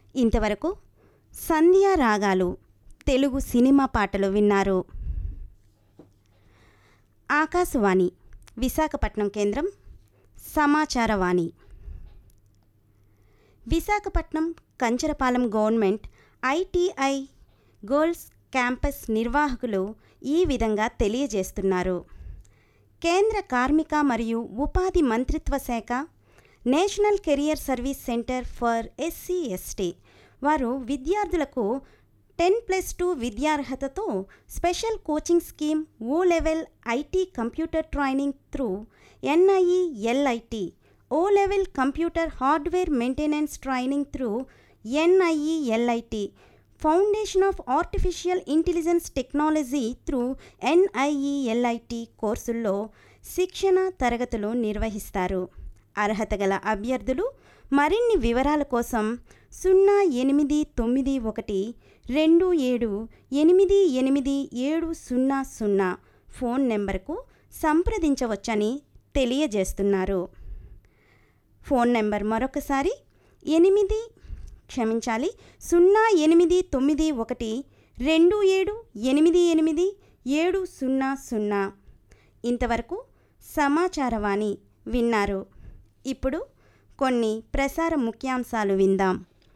ఇంతవరకు సంధ్యా రాగాలు తెలుగు సినిమా పాటలు విన్నారు ఆకాశవాణి విశాఖపట్నం కేంద్రం సమాచారవాణి Visakhapatnam Kancharapalem government ITI girls campus నిర్వాహకులు ఈ విధంగా తెలియజేస్తున్నారు కేంద్ర కార్మిక మరియు ఉపాధి మంత్రిత్వ శాఖ National Career Service Centre for SC ST వారు విద్యార్థులకు టెన్ ప్లస్ టూ విద్యార్హతతో special coaching scheme O level IT computer training through NIELIT O level computer hardware maintenance training through NIELIT foundation of artificial intelligence technology through NIELIT కోర్సుల్లో శిక్షణ తరగతులు నిర్వహిస్తారు అర్హత గల అభ్యర్థులు మరిన్ని వివరాల కోసం సున్నా ఎనిమిది తొమ్మిది ఒకటి రెండు ఏడు ఎనిమిది ఎనిమిది ఏడు సున్నా సున్నా ఫోన్ నెంబర్కు సంప్రదించవచ్చని తెలియజేస్తున్నారు ఫోన్ నెంబర్ మరొకసారి ఎనిమిది క్షమించాలి సున్నా ఎనిమిది తొమ్మిది ఒకటి రెండు ఏడు ఎనిమిది ఎనిమిది ఏడు సున్నా సున్నా ఇంతవరకు సమాచారవాణి విన్నారు ఇప్పుడు కొన్ని ప్రసార ముఖ్యాంశాలు విందాం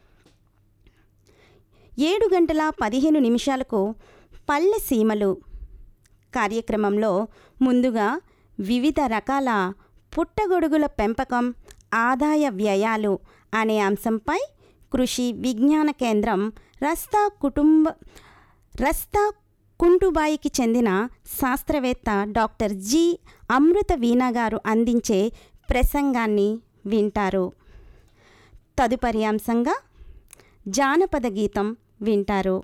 ఏడు గంటల పదిహేను నిమిషాలకు పల్లె సీమలు కార్యక్రమంలో ముందుగా వివిధ రకాల పుట్టగొడుగుల పెంపకం ఆదాయ వ్యయాలు అనే అంశంపై కృషి విజ్ఞాన కేంద్రం రస్తా కుటుంబ రస్తా కుంటుబాయికి చెందిన శాస్త్రవేత్త డాక్టర్ జి అమృత వీణా గారు అందించే ప్రసంగాన్ని వింటారు తదుపరి అంశంగా జానపద గీతం వింటారు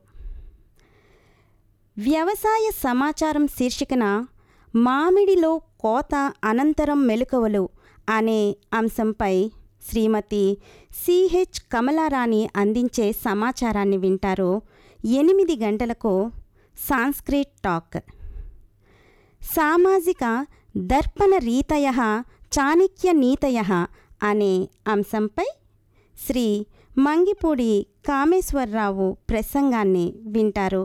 వ్యవసాయ సమాచారం శీర్షికన మామిడిలో కోత అనంతరం మెలకువలు అనే అంశంపై శ్రీమతి సిహెచ్ కమలారాణి అందించే సమాచారాన్ని వింటారు ఎనిమిది గంటలకు సాంస్క్రిట్ టాక్ సామాజిక దర్పణ రీతయ చాణక్య నీతయ అనే అంశంపై శ్రీ మంగిపూడి కామేశ్వరరావు ప్రసంగాన్ని వింటారు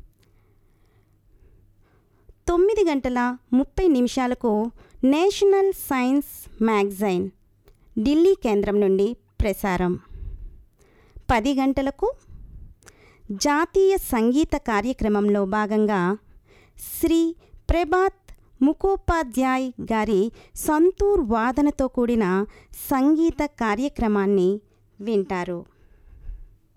తొమ్మిది గంటల ముప్పై నిమిషాలకు నేషనల్ సైన్స్ మ్యాగజైన్ ఢిల్లీ కేంద్రం నుండి ప్రసారం పది గంటలకు జాతీయ సంగీత కార్యక్రమంలో భాగంగా శ్రీ ప్రభాత్ ముఖోపాధ్యాయ్ గారి సంతూర్ వాదనతో కూడిన సంగీత కార్యక్రమాన్ని వింటారు